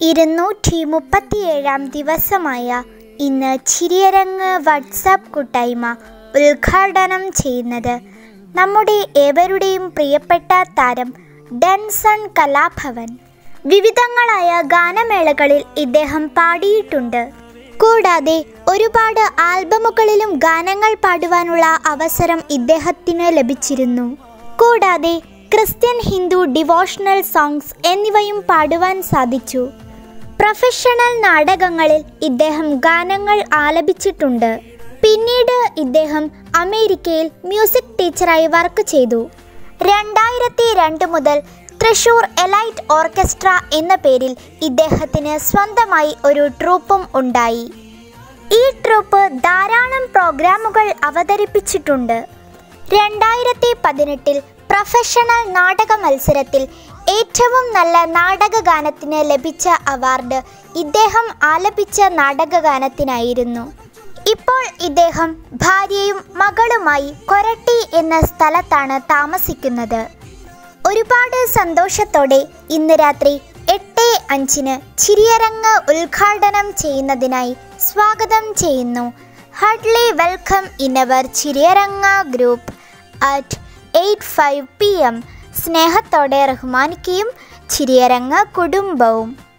ഇരുന്നൂറ്റി മുപ്പത്തിയേഴാം ദിവസമായ ഇന്ന് ചിരിയരങ്ങ് വാട്സാപ്പ് കൂട്ടായ്മ ഉദ്ഘാടനം ചെയ്യുന്നത് നമ്മുടെ ഏവരുടെയും പ്രിയപ്പെട്ട താരം ഡെൻസൺ കലാഭവൻ വിവിധങ്ങളായ ഗാനമേളകളിൽ ഇദ്ദേഹം പാടിയിട്ടുണ്ട് കൂടാതെ ഒരുപാട് ആൽബമുകളിലും ഗാനങ്ങൾ പാടുവാനുള്ള അവസരം ഇദ്ദേഹത്തിന് ലഭിച്ചിരുന്നു കൂടാതെ ക്രിസ്ത്യൻ ഹിന്ദു ഡിവോഷണൽ സോങ്സ് എന്നിവയും പാടുവാൻ സാധിച്ചു പ്രൊഫഷണൽ നാടകങ്ങളിൽ ഇദ്ദേഹം ഗാനങ്ങൾ ആലപിച്ചിട്ടുണ്ട് പിന്നീട് ഇദ്ദേഹം അമേരിക്കയിൽ മ്യൂസിക് ടീച്ചറായി വർക്ക് ചെയ്തു രണ്ടായിരത്തി രണ്ട് മുതൽ തൃശൂർ എലൈറ്റ് ഓർക്കസ്ട്ര എന്ന പേരിൽ ഇദ്ദേഹത്തിന് സ്വന്തമായി ഒരു ട്രൂപ്പും ഉണ്ടായി ഈ ട്രൂപ്പ് ധാരാളം പ്രോഗ്രാമുകൾ അവതരിപ്പിച്ചിട്ടുണ്ട് രണ്ടായിരത്തി പതിനെട്ടിൽ പ്രൊഫഷണൽ നാടക മത്സരത്തിൽ ഏറ്റവും നല്ല നാടകഗാനത്തിന് ലഭിച്ച അവാർഡ് ഇദ്ദേഹം ആലപിച്ച നാടകഗാനത്തിനായിരുന്നു ഇപ്പോൾ ഇദ്ദേഹം ഭാര്യയും മകളുമായി കൊരട്ടി എന്ന സ്ഥലത്താണ് താമസിക്കുന്നത് ഒരുപാട് സന്തോഷത്തോടെ ഇന്ന് രാത്രി എട്ട് അഞ്ചിന് ചിരിയരങ്ങ് ഉദ്ഘാടനം ചെയ്യുന്നതിനായി സ്വാഗതം ചെയ്യുന്നു heartily welcome in our Chiriyaranga group at eight five P M സ്നേഹത്തോടെ ബഹുമാനിക്കുകയും ചിരിയരങ്ങ കുടുംബവും